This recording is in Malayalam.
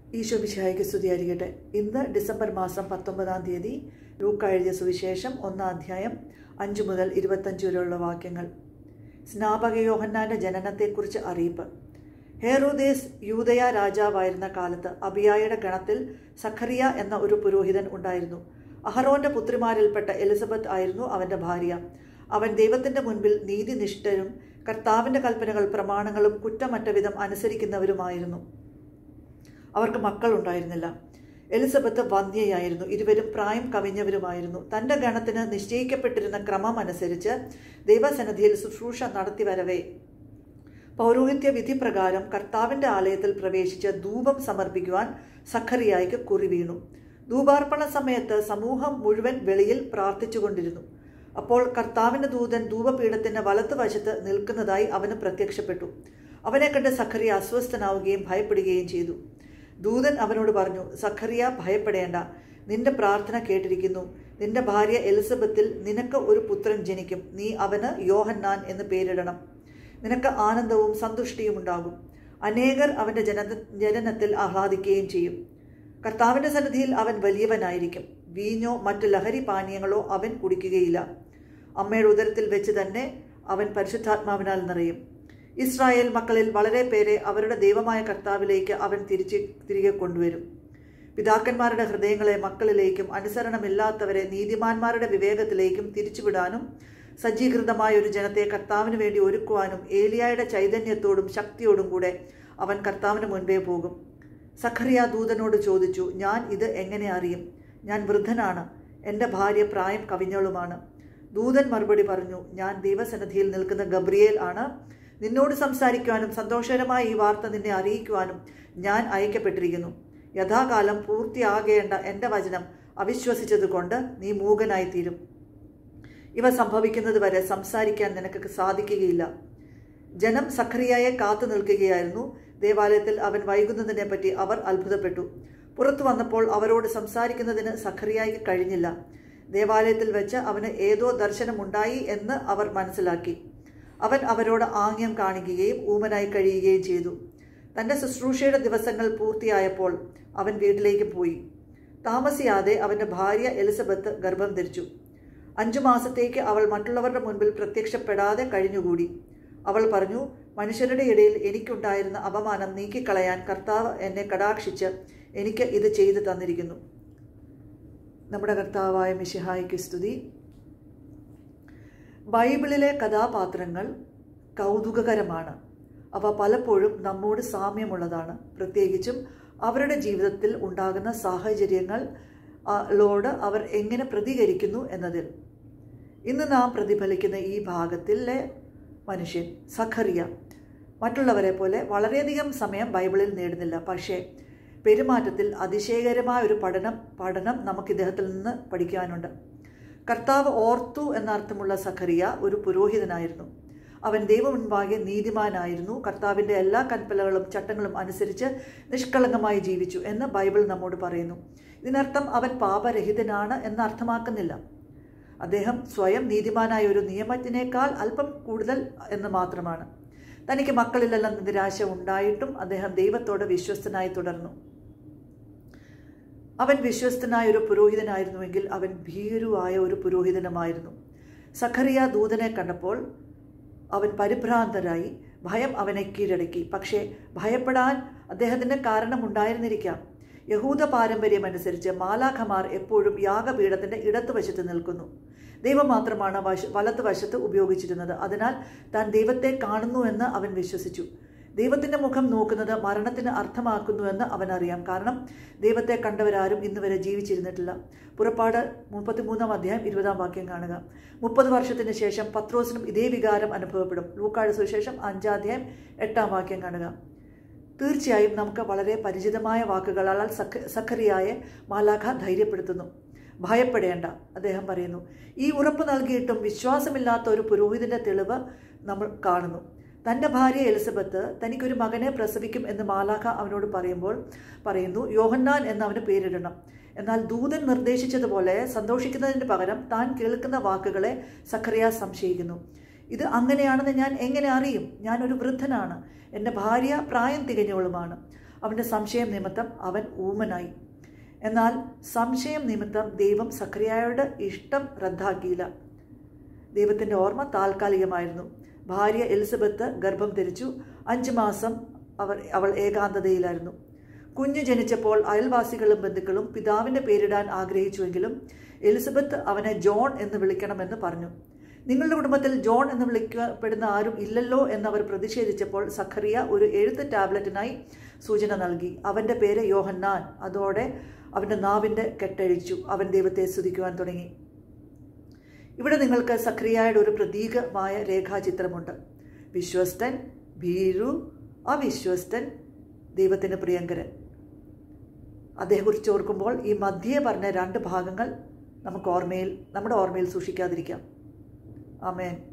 ഈശോ മിശിഹായിക്ക് സ്തുതിയായിരിക്കട്ടെ ഇന്ന് ഡിസംബർ മാസം പത്തൊമ്പതാം തീയതി ലൂക്ക എഴുതിയ സുവിശേഷം ഒന്നാം അധ്യായം അഞ്ച് മുതൽ ഇരുപത്തഞ്ച് വരെയുള്ള വാക്യങ്ങൾ സ്നാപക യോഹന്നാന്റെ ജനനത്തെക്കുറിച്ച് അറിയിപ്പ് ഹേറോദേസ് യൂതയ രാജാവായിരുന്ന കാലത്ത് അബിയായുടെ ഗണത്തിൽ സഖറിയ എന്ന ഒരു പുരോഹിതൻ ഉണ്ടായിരുന്നു അഹറോന്റെ പുത്രിമാരിൽപ്പെട്ട എലിസബത്ത് ആയിരുന്നു അവന്റെ ഭാര്യ അവൻ ദൈവത്തിന്റെ മുൻപിൽ നീതിനിഷ്ഠരും കർത്താവിന്റെ കൽപ്പനകൾ പ്രമാണങ്ങളും കുറ്റമറ്റ വിധം അനുസരിക്കുന്നവരുമായിരുന്നു അവർക്ക് മക്കളുണ്ടായിരുന്നില്ല എലിസബത്ത് വന്ധ്യയായിരുന്നു ഇരുവരും പ്രായം കവിഞ്ഞവരുമായിരുന്നു തന്റെ ഗണത്തിന് നിശ്ചയിക്കപ്പെട്ടിരുന്ന ക്രമം അനുസരിച്ച് ദൈവസന്നിധിയിൽ ശുശ്രൂഷ നടത്തി വരവേ പൗരോഹിത്യ വിധി പ്രകാരം കർത്താവിന്റെ ആലയത്തിൽ പ്രവേശിച്ച് ധൂപം സമർപ്പിക്കുവാൻ സഖറിയായിക്ക് കുറി വീണു ധൂപാർപ്പണ സമയത്ത് സമൂഹം മുഴുവൻ വെളിയിൽ പ്രാർത്ഥിച്ചുകൊണ്ടിരുന്നു അപ്പോൾ കർത്താവിന്റെ ദൂതൻ ധൂപപീഠത്തിന്റെ വലത്തുവശത്ത് നിൽക്കുന്നതായി അവന് പ്രത്യക്ഷപ്പെട്ടു അവനെ കണ്ട് സഖറിയ അസ്വസ്ഥനാവുകയും ഭയപ്പെടുകയും ചെയ്തു ദൂതൻ അവനോട് പറഞ്ഞു സഖറിയ ഭയപ്പെടേണ്ട നിന്റെ പ്രാർത്ഥന കേട്ടിരിക്കുന്നു നിന്റെ ഭാര്യ എലിസബത്തിൽ നിനക്ക് ഒരു പുത്രൻ ജനിക്കും നീ അവന് യോഹന്നാൻ എന്ന് പേരിടണം നിനക്ക് ആനന്ദവും സന്തുഷ്ടിയും ഉണ്ടാകും അനേകർ അവന്റെ ജന ജനനത്തിൽ ആഹ്ലാദിക്കുകയും ചെയ്യും കർത്താവിന്റെ സന്നിധിയിൽ അവൻ വലിയവനായിരിക്കും വീഞ്ഞോ മറ്റു ലഹരി പാനീയങ്ങളോ അവൻ കുടിക്കുകയില്ല അമ്മയുടെ ഉദരത്തിൽ വെച്ച് തന്നെ അവൻ പരിശുദ്ധാത്മാവിനാൽ നിറയും ഇസ്രായേൽ മക്കളിൽ വളരെ പേരെ അവരുടെ ദൈവമായ കർത്താവിലേക്ക് അവൻ തിരിച്ച് തിരികെ കൊണ്ടുവരും പിതാക്കന്മാരുടെ ഹൃദയങ്ങളെ മക്കളിലേക്കും അനുസരണമില്ലാത്തവരെ നീതിമാന്മാരുടെ വിവേകത്തിലേക്കും തിരിച്ചുവിടാനും സജ്ജീകൃതമായ ഒരു ജനത്തെ കർത്താവിന് വേണ്ടി ഒരുക്കുവാനും ഏലിയായുടെ ചൈതന്യത്തോടും ശക്തിയോടും കൂടെ അവൻ കർത്താവിന് മുൻപേ പോകും സഖറിയ ദൂതനോട് ചോദിച്ചു ഞാൻ ഇത് എങ്ങനെ അറിയും ഞാൻ വൃദ്ധനാണ് എൻ്റെ ഭാര്യ പ്രായം കവിഞ്ഞോളുമാണ് ദൂതൻ മറുപടി പറഞ്ഞു ഞാൻ ദൈവസന്നിധിയിൽ നിൽക്കുന്ന ഗബ്രിയേൽ ആണ് നിന്നോട് സംസാരിക്കുവാനും സന്തോഷകരമായ ഈ വാർത്ത നിന്നെ അറിയിക്കുവാനും ഞാൻ അയക്കപ്പെട്ടിരിക്കുന്നു യഥാകാലം പൂർത്തിയാകേണ്ട എൻ്റെ വചനം അവിശ്വസിച്ചതുകൊണ്ട് നീ മൂകനായിത്തീരും ഇവ സംഭവിക്കുന്നത് വരെ സംസാരിക്കാൻ നിനക്ക് സാധിക്കുകയില്ല ജനം സഖറിയായെ കാത്തു നിൽക്കുകയായിരുന്നു ദേവാലയത്തിൽ അവൻ വൈകുന്നതിനെ പറ്റി അവർ അത്ഭുതപ്പെട്ടു പുറത്തു വന്നപ്പോൾ അവരോട് സംസാരിക്കുന്നതിന് സഖറിയായിക്ക് കഴിഞ്ഞില്ല ദേവാലയത്തിൽ വെച്ച് അവന് ഏതോ ദർശനമുണ്ടായി എന്ന് അവർ മനസ്സിലാക്കി അവൻ അവരോട് ആംഗ്യം കാണിക്കുകയും ഊമനായി കഴിയുകയും ചെയ്തു തന്റെ ശുശ്രൂഷയുടെ ദിവസങ്ങൾ പൂർത്തിയായപ്പോൾ അവൻ വീട്ടിലേക്ക് പോയി താമസിയാതെ അവന്റെ ഭാര്യ എലിസബത്ത് ഗർഭം ധരിച്ചു അഞ്ചു മാസത്തേക്ക് അവൾ മറ്റുള്ളവരുടെ മുൻപിൽ പ്രത്യക്ഷപ്പെടാതെ കഴിഞ്ഞുകൂടി അവൾ പറഞ്ഞു മനുഷ്യരുടെ ഇടയിൽ എനിക്കുണ്ടായിരുന്ന അപമാനം നീക്കിക്കളയാൻ കർത്താവ് എന്നെ കടാക്ഷിച്ച് എനിക്ക് ഇത് ചെയ്തു തന്നിരിക്കുന്നു നമ്മുടെ കർത്താവായ മിഷിഹായിക്ക് സ്തുതി ബൈബിളിലെ കഥാപാത്രങ്ങൾ കൗതുകകരമാണ് അവ പലപ്പോഴും നമ്മോട് സാമ്യമുള്ളതാണ് പ്രത്യേകിച്ചും അവരുടെ ജീവിതത്തിൽ ഉണ്ടാകുന്ന സാഹചര്യങ്ങൾ ലോട് അവർ എങ്ങനെ പ്രതികരിക്കുന്നു എന്നതിൽ ഇന്ന് നാം പ്രതിഫലിക്കുന്ന ഈ ഭാഗത്തിലെ മനുഷ്യൻ സഖറിയ മറ്റുള്ളവരെ പോലെ വളരെയധികം സമയം ബൈബിളിൽ നേടുന്നില്ല പക്ഷേ പെരുമാറ്റത്തിൽ അതിശയകരമായ ഒരു പഠനം പഠനം നമുക്ക് ഇദ്ദേഹത്തിൽ നിന്ന് പഠിക്കാനുണ്ട് കർത്താവ് ഓർത്തു എന്നർത്ഥമുള്ള സഖറിയ ഒരു പുരോഹിതനായിരുന്നു അവൻ ദൈവമുൻപാകെ നീതിമാനായിരുന്നു കർത്താവിൻ്റെ എല്ലാ കൽപ്പനകളും ചട്ടങ്ങളും അനുസരിച്ച് നിഷ്കളങ്കമായി ജീവിച്ചു എന്ന് ബൈബിൾ നമ്മോട് പറയുന്നു ഇതിനർത്ഥം അവൻ പാപരഹിതനാണ് എന്ന് അർത്ഥമാക്കുന്നില്ല അദ്ദേഹം സ്വയം നീതിമാനായ ഒരു നിയമജ്ഞനേക്കാൾ അല്പം കൂടുതൽ എന്ന് മാത്രമാണ് തനിക്ക് മക്കളിലെല്ലാം നിരാശ ഉണ്ടായിട്ടും അദ്ദേഹം ദൈവത്തോട് വിശ്വസ്തനായി തുടർന്നു അവൻ വിശ്വസ്തനായ ഒരു പുരോഹിതനായിരുന്നുവെങ്കിൽ അവൻ ഭീരുവായ ഒരു പുരോഹിതനുമായിരുന്നു സഖറിയ ദൂതനെ കണ്ടപ്പോൾ അവൻ പരിഭ്രാന്തരായി ഭയം അവനെ കീഴടക്കി പക്ഷേ ഭയപ്പെടാൻ അദ്ദേഹത്തിന് കാരണമുണ്ടായിരുന്നിരിക്കാം യഹൂദ പാരമ്പര്യം അനുസരിച്ച് മാലാഖമാർ എപ്പോഴും യാഗപീഠത്തിന്റെ ഇടത്തുവശത്ത് നിൽക്കുന്നു ദൈവം മാത്രമാണ് വശ വലത്തുവശത്ത് ഉപയോഗിച്ചിരുന്നത് അതിനാൽ താൻ ദൈവത്തെ കാണുന്നുവെന്ന് അവൻ വിശ്വസിച്ചു ദൈവത്തിന്റെ മുഖം നോക്കുന്നത് മരണത്തിന് അർത്ഥമാക്കുന്നുവെന്ന് അവൻ അറിയാം കാരണം ദൈവത്തെ കണ്ടവരാരും ഇന്ന് വരെ ജീവിച്ചിരുന്നിട്ടില്ല പുറപ്പാട് മുപ്പത്തിമൂന്നാം അധ്യായം ഇരുപതാം വാക്യം കാണുക മുപ്പത് വർഷത്തിന് ശേഷം പത്രോസിനും ഇതേ വികാരം അനുഭവപ്പെടും ലൂക്കാട് സുശേഷം അഞ്ചാം അധ്യായം എട്ടാം വാക്യം കാണുക തീർച്ചയായും നമുക്ക് വളരെ പരിചിതമായ വാക്കുകളാൽ സഖ സഖറിയായ മാലാഖ ധൈര്യപ്പെടുത്തുന്നു ഭയപ്പെടേണ്ട അദ്ദേഹം പറയുന്നു ഈ ഉറപ്പ് നൽകിയിട്ടും വിശ്വാസമില്ലാത്ത ഒരു പുരോഹിതന്റെ തെളിവ് നമ്മൾ കാണുന്നു തൻ്റെ ഭാര്യ എലിസബത്ത് തനിക്കൊരു മകനെ പ്രസവിക്കും എന്ന് മാലാഖ അവനോട് പറയുമ്പോൾ പറയുന്നു യോഹന്നാൻ എന്ന് അവന് പേരിടണം എന്നാൽ ദൂതൻ നിർദ്ദേശിച്ചതുപോലെ സന്തോഷിക്കുന്നതിന് പകരം താൻ കേൾക്കുന്ന വാക്കുകളെ സഖറിയ സംശയിക്കുന്നു ഇത് അങ്ങനെയാണെന്ന് ഞാൻ എങ്ങനെ അറിയും ഞാനൊരു വൃദ്ധനാണ് എൻ്റെ ഭാര്യ പ്രായം തികഞ്ഞവളുമാണ് അവൻ്റെ സംശയം നിമിത്തം അവൻ ഊമനായി എന്നാൽ സംശയം നിമിത്തം ദൈവം സക്രിയായുടെ ഇഷ്ടം റദ്ദാക്കിയില്ല ദൈവത്തിൻ്റെ ഓർമ്മ താൽക്കാലികമായിരുന്നു ഭാര്യ എലിസബത്ത് ഗർഭം ധരിച്ചു അഞ്ച് മാസം അവർ അവൾ ഏകാന്തതയിലായിരുന്നു കുഞ്ഞ് ജനിച്ചപ്പോൾ അയൽവാസികളും ബന്ധുക്കളും പിതാവിൻ്റെ പേരിടാൻ ആഗ്രഹിച്ചുവെങ്കിലും എലിസബത്ത് അവനെ ജോൺ എന്ന് വിളിക്കണമെന്ന് പറഞ്ഞു നിങ്ങളുടെ കുടുംബത്തിൽ ജോൺ എന്ന് വിളിക്കപ്പെടുന്ന ആരും ഇല്ലല്ലോ എന്നവർ പ്രതിഷേധിച്ചപ്പോൾ സഖറിയ ഒരു എഴുത്ത് ടാബ്ലറ്റിനായി സൂചന നൽകി അവൻ്റെ പേര് യോഹന്നാൻ അതോടെ അവൻ്റെ നാവിൻ്റെ കെട്ടഴിച്ചു അവൻ ദൈവത്തെ സ്തുതിക്കുവാൻ തുടങ്ങി ഇവിടെ നിങ്ങൾക്ക് സക്രിയയുടെ ഒരു പ്രതീകമായ രേഖാചിത്രമുണ്ട് വിശ്വസ്തൻ ഭീരു അവിശ്വസ്തൻ ദൈവത്തിന് പ്രിയങ്കരൻ അതേക്കുറിച്ച് ഓർക്കുമ്പോൾ ഈ മധ്യേ പറഞ്ഞ രണ്ട് ഭാഗങ്ങൾ നമുക്ക് ഓർമ്മയിൽ നമ്മുടെ ഓർമ്മയിൽ സൂക്ഷിക്കാതിരിക്കാം ആമേൻ